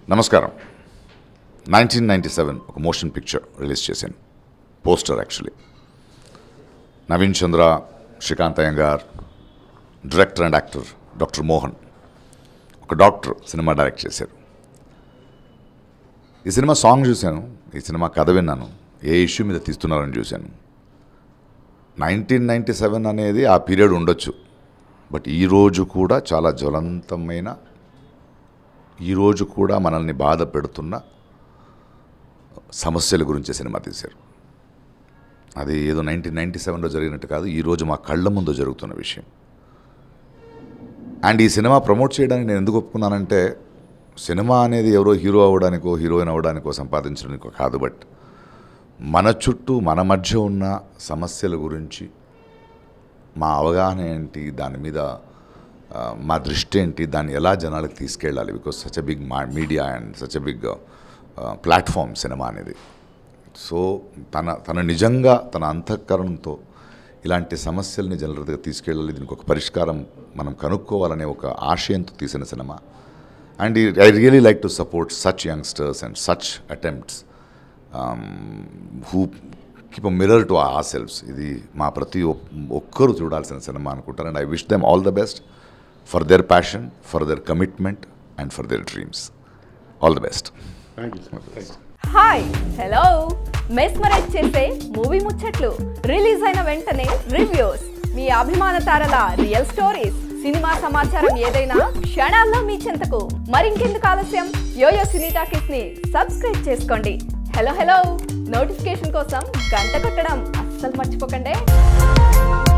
నమస్కారం nineteen ninety seven ఒక motion picture release చేశాను poster actually Naveen Chandra Srikanth Iyengar director and actor doctor Mohan ఒక డాక్టర్ సినిమా డైరెక్ట్ చేశారు ఈ సినిమా సాంగ్ చూశాను ఈ సినిమా కథ విన్నాను ఏ ఇష్యూ మీద తీస్తున్నారని చూశాను నైన్టీన్ నైంటీ సెవెన్ అనేది ఆ పీరియడ్ ఉండొచ్చు బట్ ఈరోజు కూడా చాలా జ్వలంతమైన ఈరోజు కూడా మనల్ని బాధ పెడుతున్న సమస్యల గురించి సినిమా తీశారు అది ఏదో నైన్టీన్ నైంటీ సెవెన్లో జరిగినట్టు కాదు ఈరోజు మా కళ్ళ ముందు జరుగుతున్న విషయం అండ్ ఈ సినిమా ప్రమోట్ చేయడానికి నేను ఎందుకు ఒప్పుకున్నానంటే సినిమా అనేది ఎవరో హీరో అవ్వడానికో హీరోయిన్ అవ్వడానికో సంపాదించడానికో కాదు బట్ మన చుట్టూ మన మధ్య ఉన్న సమస్యల గురించి మా అవగాహన ఏంటి దాని మీద ఆ, మా దృష్టి ఏంటి దాన్ని ఎలా జనాలకు తీసుకెళ్ళాలి because such a big media and such a big platform cinema అనేది సో తన తన నిజంగా తన అంతఃకరణంతో ఇలాంటి సమస్యల్ని జనరల్ దగ్గర తీసుకెళ్ళాలి దీనికి ఒక పరిష్కారం మనం కనుక్కోవాలనే ఒక ఆశయంతో తీసిన cinema and I really like to support such youngsters and such attempts who keep a mirror to a selfs ఇది మా ప్రతి ఒక్- ఒక్కరూ చూడాల్సిన సినిమా అనుకుంటారు and I wish them all the best for their passion for their commitment and for their dreams all the best thank you sir thank you hi hello mesmerise చేసే movie ముచ్చట్లు release అయిన వెంటనే reviews మీ అభిమాన తారల real stories cinema సమాచారం ఏదైనా క్షణాల్లో మీ చెంతకు మరింకెందుకు ఆలస్యం యోయో సినీ టాకీస్ ని సబ్స్క్రైబ్ చేసుకోండి హలో హలో నోటిఫికేషన్ కోసం గంట కొట్టడం అస్సలు మర్చిపోకండి